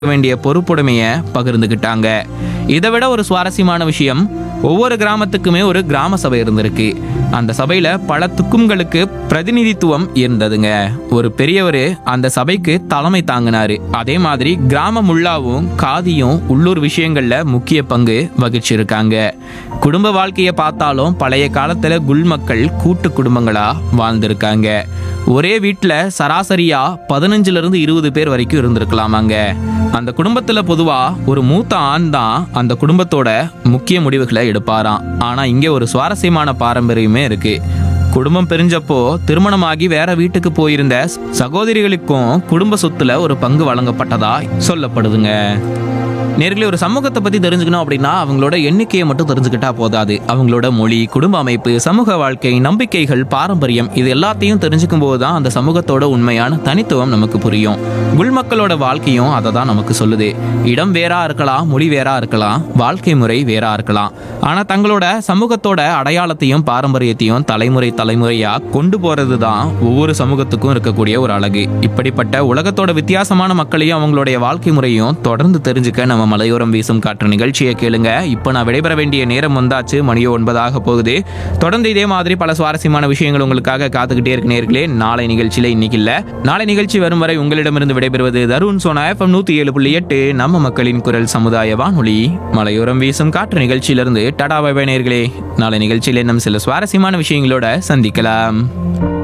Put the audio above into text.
வேண்டிய பொறுப்புடைமையை பகிர்ந்துக்கிட்டாங்க இதை விட ஒரு சுவாரஸ்யமான விஷயம் ஒவ்வொரு கிராமத்துக்குமே ஒரு கிராம சபை இருந்திருக்கு அந்த சபையில பல துக்கும்களுக்கு பிரதிநிதித்துவம் இருந்ததுங்க ஒரு பெரியவர் அந்த சபைக்கு தலைமை தாங்கினாரு அதே மாதிரி கிராம முல்லாவும் காதியும் உள்ளூர் விஷயங்கள்ல முக்கிய பங்கு வகிச்சிருக்காங்க குடும்ப வாழ்க்கையை பார்த்தாலும் பழைய காலத்துல குல் மக்கள் கூட்டு குடும்பங்களா வாழ்ந்திருக்காங்க ஒரே வீட்டில் சராசரியா பதினஞ்சுல இருந்து இருபது பேர் வரைக்கும் இருந்திருக்கலாமாங்க அந்த குடும்பத்துல பொதுவா ஒரு மூத்த ஆண் தான் அந்த குடும்பத்தோட முக்கிய முடிவுகளை எடுப்பாராம் ஆனா இங்க ஒரு சுவாரஸ்யமான பாரம்பரியமே இருக்கு குடும்பம் பிரிஞ்சப்போ திருமணமாகி வேற வீட்டுக்கு போயிருந்த சகோதரிகளுக்கும் குடும்ப சொத்துல ஒரு பங்கு வழங்கப்பட்டதா சொல்லப்படுதுங்க நேர்களே ஒரு சமூகத்தை பத்தி தெரிஞ்சுக்கணும் அப்படின்னா அவங்களோட எண்ணிக்கையை மட்டும் தெரிஞ்சுக்கிட்டா போதாது அவங்களோட மொழி குடும்ப அமைப்பு சமூக வாழ்க்கை நம்பிக்கைகள் பாரம்பரியம் இது எல்லாத்தையும் தெரிஞ்சுக்கும் போது தான் அந்த சமூகத்தோட உண்மையான தனித்துவம் நமக்கு புரியும் குல் மக்களோட வாழ்க்கையும் அதை தான் நமக்கு சொல்லுது இடம் வேறா இருக்கலாம் மொழி வேறா இருக்கலாம் வாழ்க்கை முறை வேறா இருக்கலாம் ஆனா தங்களோட சமூகத்தோட அடையாளத்தையும் பாரம்பரியத்தையும் தலைமுறை தலைமுறையா கொண்டு போறது தான் ஒவ்வொரு சமூகத்துக்கும் இருக்கக்கூடிய ஒரு அழகு இப்படிப்பட்ட உலகத்தோட வித்தியாசமான மக்களையும் அவங்களுடைய வாழ்க்கை முறையும் தொடர்ந்து தெரிஞ்சுக்க நம்ம மலையோரம் வீசும் காற்று நிகழ்ச்சியை கேளுங்க இப்போ நான் விடைபெற வேண்டிய நேரம் வந்தாச்சு மணியோ ஒன்பதாக போகுது தொடர்ந்து இதே மாதிரி பல சுவாரஸ்யமான விஷயங்கள் உங்களுக்காக காத்துக்கிட்டே இருக்கு நேர்களே நாளை நிகழ்ச்சியில இன்னைக்கு இல்ல நாளை நிகழ்ச்சி வரும் வரை உங்களிடமிருந்து விடைபெறுவது தருண் சோனா எஃப்எம் நூத்தி ஏழு புள்ளி எட்டு நம்ம மக்களின் குரல் சமுதாய வானொலி மலையோரம் வீசும் காற்று நிகழ்ச்சியிலிருந்து டாடா பை நேர்களே நாளை நிகழ்ச்சியில் இன்னும் சில சுவாரஸ்யமான விஷயங்களோட சந்திக்கலாம்